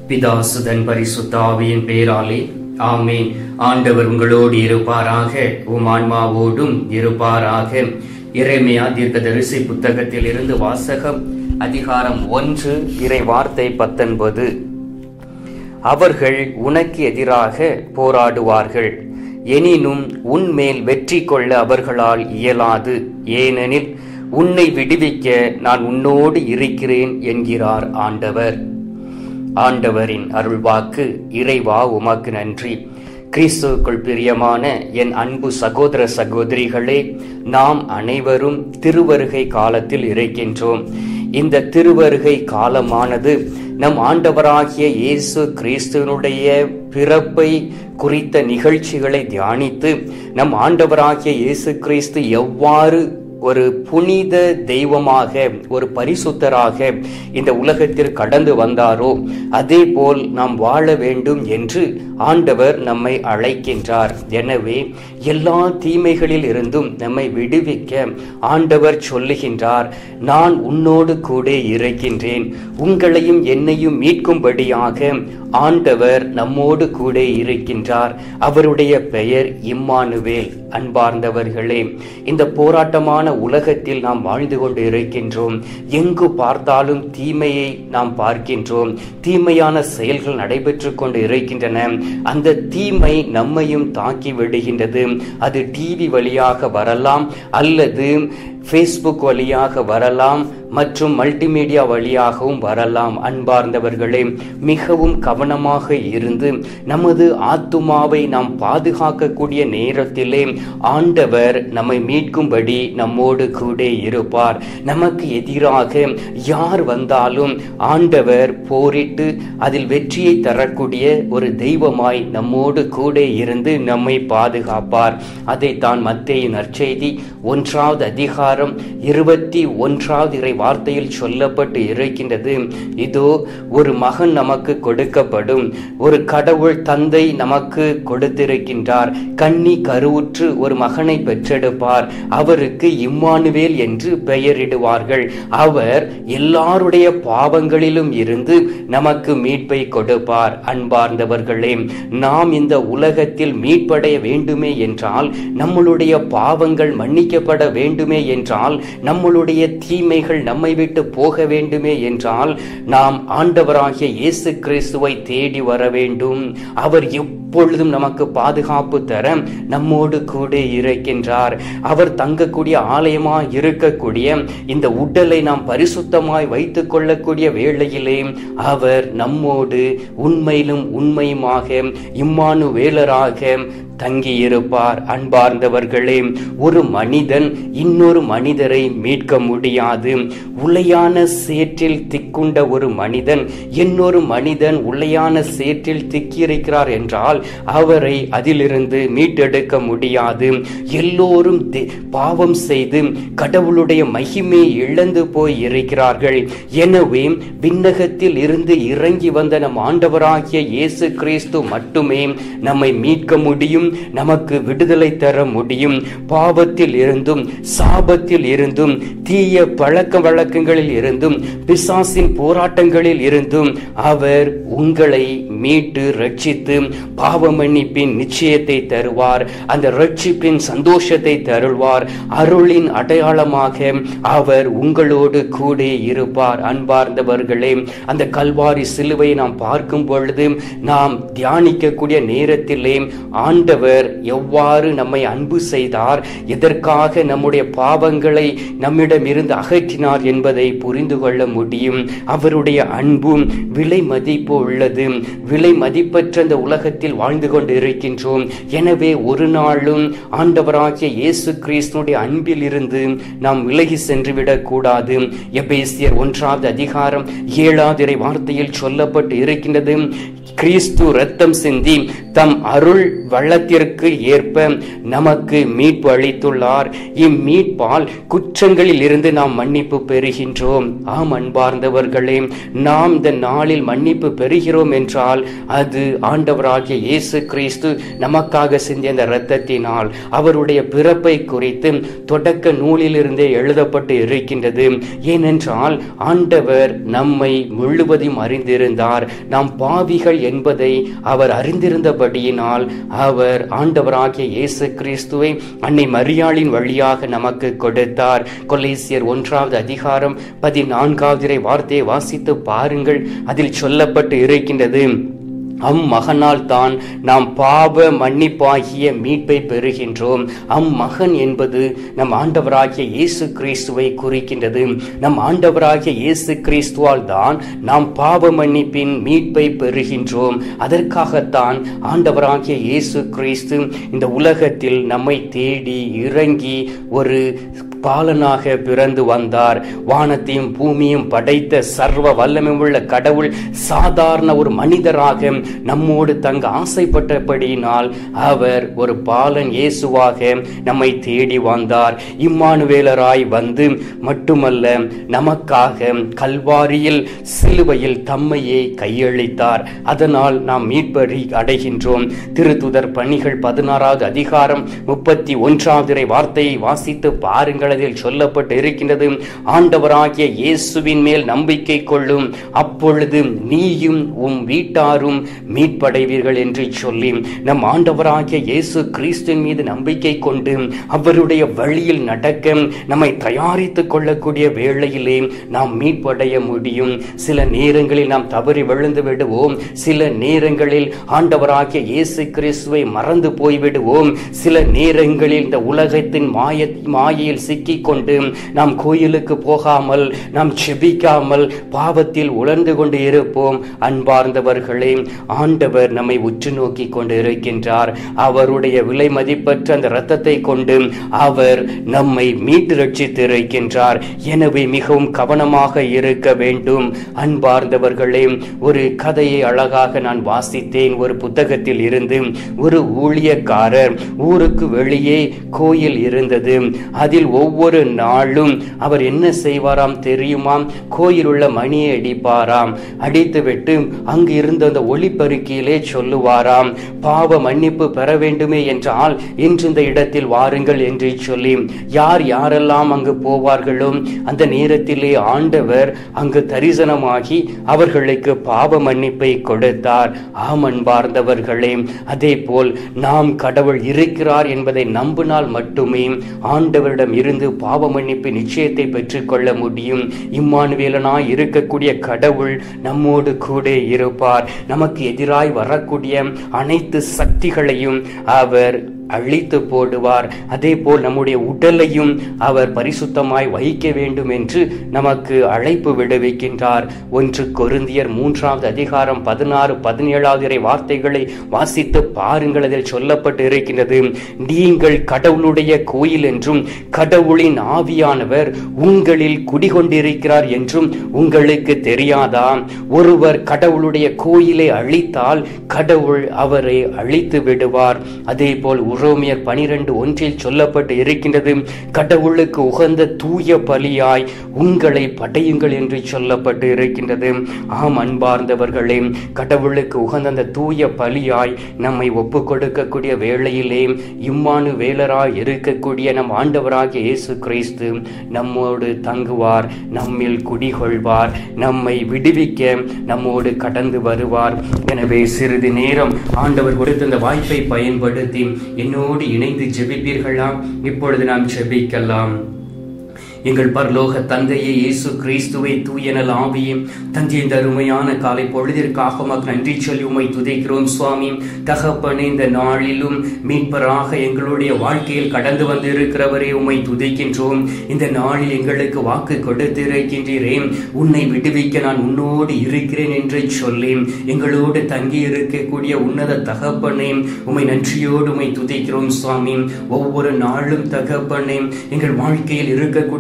பிதாசுதன் பரிசுத்தாவியின் பேராலே ஆமேன் ஆண்டவர் உங்களோடு இருப்பாராக உம் ஆன்மாவோடும் இருப்பாராக இறைமையா தீர்க்கதரிசி புத்தகத்தில் இருந்து வாசகம் அதிகாரம் ஒன்று இறை வார்த்தை பத்தொன்பது அவர்கள் உனக்கு எதிராக போராடுவார்கள் எனினும் உன்மேல் வெற்றி கொள்ள அவர்களால் இயலாது ஏனெனில் உன்னை விடுவிக்க நான் உன்னோடு இருக்கிறேன் என்கிறார் ஆண்டவர் ஆண்டவரின் அருள்வாக்கு இறைவா உமக்கு நன்றி கிறிஸ்துவுக்குள் பிரியமான என் அன்பு சகோதர சகோதரிகளே நாம் அனைவரும் திருவருகை காலத்தில் இருக்கின்றோம் இந்த திருவருகை காலமானது நம் ஆண்டவராகிய இயேசு கிறிஸ்துவனுடைய பிறப்பை குறித்த நிகழ்ச்சிகளை தியானித்து நம் ஆண்டவராகிய இயேசு கிறிஸ்து எவ்வாறு ஒரு புனித தெய்வமாக ஒரு பரிசுத்தராக இந்த உலகத்தில் கடந்து வந்தாரோ அதே போல் நாம் வாழ வேண்டும் என்று ஆண்டவர் நம்மை அழைக்கின்றார் எனவே எல்லா தீமைகளில் இருந்தும் நம்மை விடுவிக்க ஆண்டவர் சொல்லுகின்றார் நான் உன்னோடு கூட இருக்கின்றேன் உங்களையும் என்னையும் மீட்கும்படியாக ஆண்டவர் நம்மோடு கூட இருக்கின்றார் அவருடைய பெயர் இம்மானுவேல் அன்பார்ந்தவர்களே இந்த போராட்டமான உலகத்தில் நாம் வாழ்ந்து கொண்டு இருக்கின்றோம் எங்கு பார்த்தாலும் தீமையை நாம் பார்க்கின்றோம் தீமையான செயல்கள் நடைபெற்று கொண்டு இருக்கின்றன அந்த தீமை நம்மையும் தாக்கி விடுகின்றது அது டிவி வழியாக வரலாம் அல்லது ஃபேஸ்புக் வழியாக வரலாம் மற்றும் மல்டிமீடியா வழியாகவும் வரலாம் அன்பார்ந்தவர்களே மிகவும் கவனமாக இருந்து நமது ஆத்துமாவை நாம் பாதுகாக்கக்கூடிய நேரத்திலே ஆண்டவர் நம்மை மீட்கும்படி நம்மோடு கூட இருப்பார் நமக்கு எதிராக யார் வந்தாலும் ஆண்டவர் போரிட்டு அதில் வெற்றியை தரக்கூடிய ஒரு தெய்வமாய் நம்மோடு கூட இருந்து நம்மை பாதுகாப்பார் அதைத்தான் மத்தேயின் நற்செய்தி ஒன்றாவது அதிகாரம் இருபத்தி ஒன்றாவது இறை வார்த்தையில் சொல்லப்பட்டு இருக்கின்றது இதோ ஒரு மகன் நமக்கு கொடுக்கப்படும் ஒரு கடவுள் தந்தை நமக்கு கொடுத்திருக்கின்றார் கன்னி கருவுற்று ஒரு மகனை பெற்றெடுப்பார் அவருக்கு இம்மானுவேல் என்று பெயரிடுவார்கள் அவர் எல்லாருடைய பாவங்களிலும் இருந்து நமக்கு மீட்பை கொடுப்பார் அன்பார்ந்தவர்களே நாம் இந்த உலகத்தில் மீட்படைய வேண்டுமே என்றால் நம்மளுடைய பாவங்கள் மன்னிக்கப்பட வேண்டுமே என்றால் நம்மளுடைய தீமைகள் நம்மை விட்டு போக வேண்டுமே என்றால் நாம் ஆண்டவராகிய இயேசு கிறிஸ்துவை தேடி வர வேண்டும் அவர் எப்பொழுதும் நமக்கு பாதுகாப்பு தர நம்மோடு கூட இருக்கின்றார் அவர் தங்கக்கூடிய ஆலயமாய் இருக்கக்கூடிய இந்த உடலை நாம் பரிசுத்தமாய் வைத்துக் கொள்ளக்கூடிய வேளையிலே அவர் நம்மோடு உண்மையிலும் உண்மையுமாக இம்மானு வேலராக தங்கியிருப்பார் அன்பார்ந்தவர்களே ஒரு மனிதன் இன்னொரு மனிதரை மீட்க முடியாது உளையான சேற்றில் திக்குண்ட ஒரு மனிதன் இன்னொரு மனிதன் உளையான சேற்றில் திக்கியிருக்கிறார் என்றால் அவரை அதிலிருந்து மீட்டெடுக்க முடியாது எல்லோரும் பாவம் செய்து கடவுளுடைய மகிமை இழந்து போய் இருக்கிறார்கள் எனவே விண்ணகத்தில் இருந்து இறங்கி வந்த நம் ஆண்டவராகிய இயேசு கிறிஸ்து மட்டுமே நம்மை மீட்க முடியும் நமக்கு விடுதலை தர முடியும் பாவத்தில் இருந்தும் சாபத்தில் இருந்தும் தீய பழக்க வழக்கங்களில் இருந்தும் பிசாசின் போராட்டங்களில் இருந்தும் அவர் உங்களை மீட்டு ரட்சித்து பாவ மன்னிப்பின் நிச்சயத்தை தருவார் அந்த ரட்சிப்பின் சந்தோஷத்தை தருவார் அருளின் அடையாளமாக அவர் உங்களோடு கூட இருப்பார் அன்பார்ந்தவர்களே அந்த கல்வாரி சிலுவை நாம் பார்க்கும் பொழுது நாம் தியானிக்கக்கூடிய நேரத்திலே ஆண்டவர் எவ்வாறு நம்மை அன்பு செய்தார் எதற்காக நம்முடைய பாவங்களை நம்மிடம் இருந்து அகற்றினார் என்பதை புரிந்து கொள்ள முடியும் அவருடைய அன்பும் விலை மதிப்பு உள்ளது விலை மதிப்பற்ற இந்த உலகத்தில் வாழ்ந்து கொண்டு இருக்கின்றோம் எனவே ஒரு நாளும் ஆண்டவராகிய இயேசு கிறிஸ்துடைய அன்பில் இருந்து நாம் விலகி சென்று விடக்கூடாது எபேசியர் ஒன்றாவது அதிகாரம் ஏழாவது இறை வார்த்தையில் சொல்லப்பட்டு இருக்கின்றது கிறிஸ்து ரத்தம் சிந்தி தம் அருள் வள்ளத்திற்கு ஏற்ப நமக்கு மீட்பு அளித்துள்ளார் இம்மீட்பால் குற்றங்களில் இருந்து நாம் மன்னிப்பு பெறுகின்றோம் ஆம் அன்பார்ந்தவர்களே நாம் இந்த நாளில் மன்னிப்பு பெறுகிறோம் என்றால் அது ஆண்டவராகிய இயேசு கிறிஸ்து நமக்காக சிந்திய அந்த இரத்தத்தினால் அவருடைய பிறப்பை குறித்து தொடக்க நூலிலிருந்தே எழுதப்பட்டு இருக்கின்றது ஏனென்றால் ஆண்டவர் நம்மை முழுவதும் அறிந்திருந்தார் நாம் பாவிகள் என்பதை அவர் அறிந்திருந்தபடியினால் அவர் ஆண்டவராகிய இயேசு கிறிஸ்துவை அன்னை மரியாளின் வழியாக நமக்கு கொடுத்தார் கொலேசியர் ஒன்றாவது அதிகாரம் பதினான்காவது வார்த்தையை வாசித்து பாருங்கள் அதில் சொல்லப்பட்டு இருக்கின்றது அம்மகனால் தான் நாம் பாவ மன்னிப்பாகிய மீட்பை பெறுகின்றோம் அம்மகன் என்பது நம் ஆண்டவராகிய இயேசு கிறிஸ்துவை குறிக்கின்றது நம் ஆண்டவராகிய இயேசு கிறிஸ்துவால் தான் நாம் பாவ மன்னிப்பின் மீட்பை பெறுகின்றோம் அதற்காகத்தான் ஆண்டவராகிய இயேசு கிறிஸ்து இந்த உலகத்தில் நம்மை தேடி இறங்கி ஒரு பாலனாக பிறந்து வந்தார் வானத்தையும் பூமியும் படைத்த சர்வ வல்லமையுள்ள கடவுள் சாதாரண ஒரு மனிதராக நம்மோடு தங்க ஆசைப்பட்டபடியினால் அவர் ஒரு பாலன் இயேசுவாக நம்மை தேடி வந்தார் இம்மானுவேலராய் வந்து மட்டுமல்ல நமக்காக கல்வாரியில் சிலுவையில் தம்மையே கையளித்தார் அதனால் நாம் மீட்பறி அடைகின்றோம் திருத்துதர் பணிகள் பதினாறாவது அதிகாரம் முப்பத்தி ஒன்றாவது வார்த்தையை வாசித்து பாருங்கள் அதில் சொல்லப்பட்டு இருக்கின்றது ஆண்டவராகிய இயேசுவின் மேல் நம்பிக்கை கொள்ளும் அப்பொழுது நீயும் உம் வீட்டாரும் மீட்படைவீர்கள் என்று சொல்லி நம் ஆண்டவராகிய இயேசு கிறிஸ்துவின் மீது நம்பிக்கை கொண்டு அவருடைய வழியில் நடக்க நம்மை தயாரித்துக் கொள்ளக்கூடிய வேளையிலே நாம் மீட்படைய முடியும் சில நேரங்களில் நாம் தவறி விழுந்து விடுவோம் சில நேரங்களில் ஆண்டவராகிய இயேசு கிறிஸ்துவை மறந்து போய்விடுவோம் சில நேரங்களில் இந்த உலகத்தின் மாய மாயையில் சிக்கிக் கொண்டு நாம் கோயிலுக்கு போகாமல் நாம் செபிக்காமல் பாவத்தில் உணர்ந்து கொண்டு இருப்போம் அன்பார்ந்தவர்களே ஆண்டவர் நம்மை உற்று நோக்கி கொண்டு இருக்கின்றார் அவருடைய விலை மதிப்பற்ற அந்த இரத்தத்தை கொண்டு அவர் நம்மை மீட்டு ரட்சித்து இருக்கின்றார் எனவே மிகவும் கவனமாக இருக்க வேண்டும் அன்பார்ந்தவர்களே ஒரு கதையை அழகாக நான் வாசித்தேன் ஒரு புத்தகத்தில் இருந்து ஒரு ஊழியக்காரர் ஊருக்கு வெளியே கோயில் இருந்தது அதில் ஒவ்வொரு நாளும் அவர் என்ன செய்வாராம் தெரியுமாம் கோயில் உள்ள மணியை அடிப்பாராம் அடித்துவிட்டு அங்கு இருந்த அந்த ஒளிப்பெருக்கியிலே சொல்லுவாராம் பாவ மன்னிப்பு பெற வேண்டுமே என்றால் இன்று இந்த இடத்தில் வாருங்கள் என்று சொல்லி யார் யாரெல்லாம் அங்கு போவார்களோ அந்த நேரத்திலே ஆண்டவர் அங்கு தரிசனமாகி அவர்களுக்கு பாவ மன்னிப்பை கொடுத்தார் ஆம் அன்பார்ந்தவர்களே அதே போல் நாம் கடவுள் இருக்கிறார் என்பதை நம்பினால் மட்டுமே ஆண்டவரிடம் இருந்து பாவ மன்னிப்பு நிச்சயத்தை பெற்றுக்கொள்ள முடியும் இம்மானுவேலனாய் இருக்கக்கூடிய கடவுள் நம்மோடு கூட இருப்பார் நமக்கு எதிராய் வரக்கூடிய அனைத்து சக்திகளையும் அவர் அழித்து போடுவார் அதே போல் நம்முடைய உடலையும் அவர் பரிசுத்தமாய் வைக்க வேண்டும் என்று நமக்கு அழைப்பு விடுவிக்கின்றார் ஒன்று கொருந்தியர் மூன்றாவது அதிகாரம் பதினாறு பதினேழாவது வார்த்தைகளை வாசித்து பாருங்கள் அதில் சொல்லப்பட்டு இருக்கின்றது நீங்கள் கடவுளுடைய கோயில் என்றும் கடவுளின் ஆவியானவர் உங்களில் குடிகொண்டிருக்கிறார் என்றும் உங்களுக்கு தெரியாதா ஒருவர் கடவுளுடைய கோயிலை அழித்தால் கடவுள் அவரை அழித்து விடுவார் அதே போல் உரோமியர் பனிரெண்டு ஒன்றில் சொல்லப்பட்டு இருக்கின்றது கடவுளுக்கு உகந்த தூய பலியாய் உங்களை படையுங்கள் என்று சொல்லப்பட்டு இருக்கின்றது ஆம் அன்பார்ந்தவர்களே கடவுளுக்கு உகந்த அந்த தூய பலியாய் நம்மை ஒப்பு கொடுக்கக்கூடிய வேளையிலே இம்மானு வேலராய் இருக்கக்கூடிய நம் ஆண்டவராகிய இயேசு கிறிஸ்து நம்மோடு தங்குவார் நம்மில் குடிகொள்வார் நம்மை விடுவிக்க நம்மோடு கடந்து வருவார் எனவே சிறிது நேரம் ஆண்டவர் கொடுத்த இந்த வாய்ப்பை பயன்படுத்தி என்னோடு இணைந்து ஜெபிப்பீர்களா இப்பொழுது நாம் ஜெபிக்கலாம் எங்கள் பரலோக தந்தையே இயேசு கிறிஸ்துவை தூயனல் ஆவியும் தந்தை இந்த அருமையான காலை பொழுதிற்காக உமக்கு நன்றி சொல்லி உமை துதைக்கிறோம் சுவாமி தகப்பனே இந்த நாளிலும் மீட்பராக எங்களுடைய வாழ்க்கையில் கடந்து வந்திருக்கிறவரே உமை துதைக்கின்றோம் இந்த நாளில் எங்களுக்கு வாக்கு கொடுத்திருக்கின்றேன் உன்னை விடுவிக்க நான் உன்னோடு இருக்கிறேன் என்று சொல்லி எங்களோடு தங்கி இருக்கக்கூடிய உன்னத தகப்பனே உமை நன்றியோடு உமை துதைக்கிறோம் சுவாமி ஒவ்வொரு நாளும் தகப்பனே எங்கள் வாழ்க்கையில் இருக்கக்கூடிய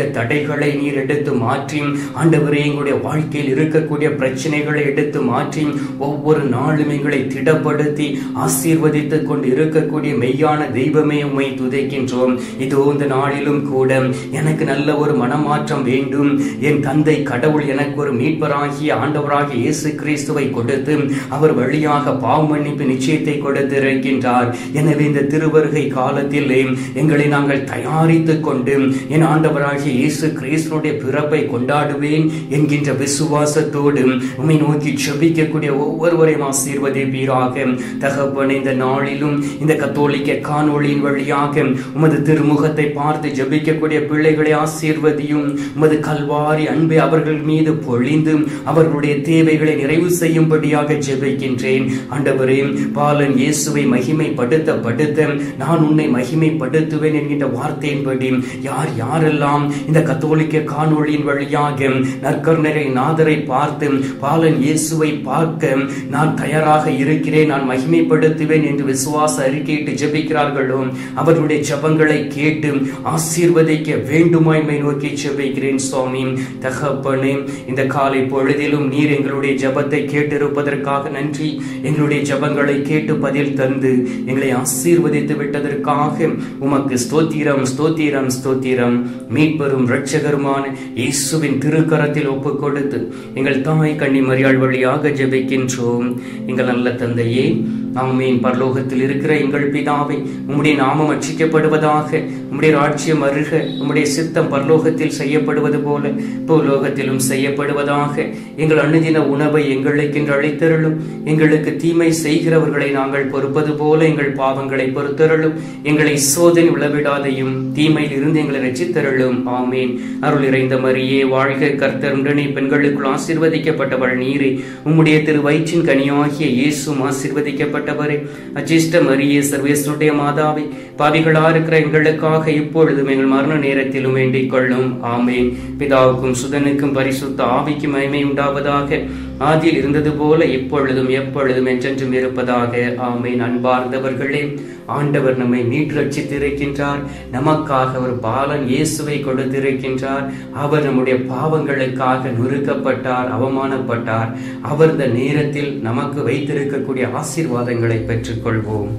தடைகளை நீர் எடுத்து மாற்றி ஆண்டவரே எங்களுடைய வாழ்க்கையில் இருக்கக்கூடிய பிரச்சனைகளை எடுத்து மாற்றி ஒவ்வொரு நாளும் எங்களை திடப்படுத்தி ஆசீர்வதித்துக் கொண்டு இருக்கக்கூடிய மெய்யான தெய்வமே உம்மை துதைக்கின்றோம் இதோ இந்த நாளிலும் கூட எனக்கு நல்ல ஒரு மனமாற்றம் வேண்டும் என் தந்தை கடவுள் எனக்கு ஒரு மீட்பராகிய ஆண்டவராகிய இயேசு கிறிஸ்துவை கொடுத்து அவர் வழியாக பாவ மன்னிப்பு நிச்சயத்தை கொடுத்திருக்கின்றார் எனவே இந்த திருவருகை காலத்திலே எங்களை நாங்கள் தயாரித்துக் கொண்டு என் ஆண்டவராகிய இயேசு கிறிஸ்துடைய பிறப்பை கொண்டாடுவேன் என்கின்ற விசுவாசத்தோடு உம்மை நோக்கி செபிக்கக்கூடிய ஒவ்வொருவரையும் ஆசீர்வதிப்பீராக தகப்பன் இந்த நாளிலும் இந்த கத்தோலிக்க காணொளியின் வழியாக உமது திருமுகத்தை பார்த்து ஜெபிக்கக்கூடிய பிள்ளைகளை ஆசீர்வதியும் உமது கல்வாரி அன்பை அவர்கள் மீது பொழிந்து அவர்களுடைய தேவைகளை நிறைவு செய்யும்படியாக ஜெபிக்கின்றேன் ஆண்டவரே பாலன் இயேசுவை மகிமைப்படுத்த படுத்த நான் உன்னை மகிமைப்படுத்துவேன் என்கின்ற வார்த்தையின்படி யார் யாரெல்லாம் இந்த கத்தோலிக்க காணொளியின் வழியாக நற்கருணரை நாதரை பார்த்து பாலன் இயேசுவை பார்க்க நான் தயாராக இருக்கிறேன் நான் மகிமைப்படுத்துவேன் என்று விசுவாச அறிக்கையிட்டு ஜெபிக்கிறார்களோ அவர்களுடைய ஜெபங்களை கேட்டு ஆசீர்வதிக்க வேண்டுமாய்மை நோக்கி ஜெபிக்கிறேன் சுவாமி தகப்பனே இந்த காலை பொழுதிலும் நீர் எங்களுடைய ஜெபத்தை கேட்டிருப்பதற்காக நன்றி எங்களுடைய ஜெபங்களை கேட்டு பதில் தந்து எங்களை ஆசீர்வதித்து விட்டதற்காக உமக்கு ஸ்தோத்திரம் ஸ்தோத்திரம் ஸ்தோத்திரம் மீட்பெரும் இரட்சகருமான இயேசுவின் திருக்கரத்தில் ஒப்புக் கொடுத்து எங்கள் தாய் கண்ணி மரியாள் வழியாக ஜெபிக்கின்றோம் எங்கள் நல்ல தந்தையே ஆமீன் பரலோகத்தில் இருக்கிற எங்கள் பிதாவை உம்முடைய நாமம் அச்சிக்கப்படுவதாக உம்முடைய ராட்சியம் அருக உம்முடைய சித்தம் பரலோகத்தில் செய்யப்படுவது போல பூலோகத்திலும் செய்யப்படுவதாக எங்கள் அணுதின உணவை எங்களுக்கென்று அழைத்தருளும் எங்களுக்கு தீமை செய்கிறவர்களை நாங்கள் பொறுப்பது போல எங்கள் பாவங்களை பொறுத்தருளும் எங்களை சோதனை உளவிடாதையும் தீமையில் இருந்து எங்களை ரசித்தருளும் ஆமீன் அருள் இறைந்த மரியே வாழ்க கர்த்தர் உடனே பெண்களுக்குள் ஆசீர்வதிக்கப்பட்டவள் நீரே உம்முடைய திரு வயிற்றின் கனியாகிய இயேசும் ஆசீர்வதிக்கப்பட்டவரே அஜிஷ்ட மரியே சர்வேஸ்வருடைய மாதாவே பாவிகளா இருக்கிற எங்களுக்காக இப்பொழுதும் எங்கள் மரண நேரத்திலும் வேண்டிக் கொள்ளும் ஆமேன் பிதாவுக்கும் சுதனுக்கும் பரிசுத்த ஆவிக்கும் மகிமை உண்டாவதாக ஆதியில் இருந்தது போல இப்பொழுதும் எப்பொழுதும் என்றென்றும் இருப்பதாக ஆமேன் அன்பார்ந்தவர்களே ஆண்டவர் நம்மை மீட்டு ரட்சித்திருக்கின்றார் நமக்காக ஒரு பாலன் இயேசுவை கொடுத்திருக்கின்றார் அவர் நம்முடைய பாவங்களுக்காக நொறுக்கப்பட்டார் அவமானப்பட்டார் அவர் இந்த நேரத்தில் நமக்கு வைத்திருக்கக்கூடிய ஆசீர்வாதங்களை பெற்றுக்கொள்வோம்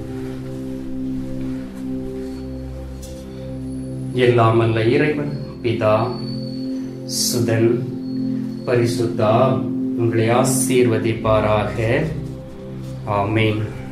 எல்லாம் அல்ல இறைவன் பிதா சுதன் பரிசுத்தா உங்களை ஆசீர்வதிப்பாராக ஆமேன்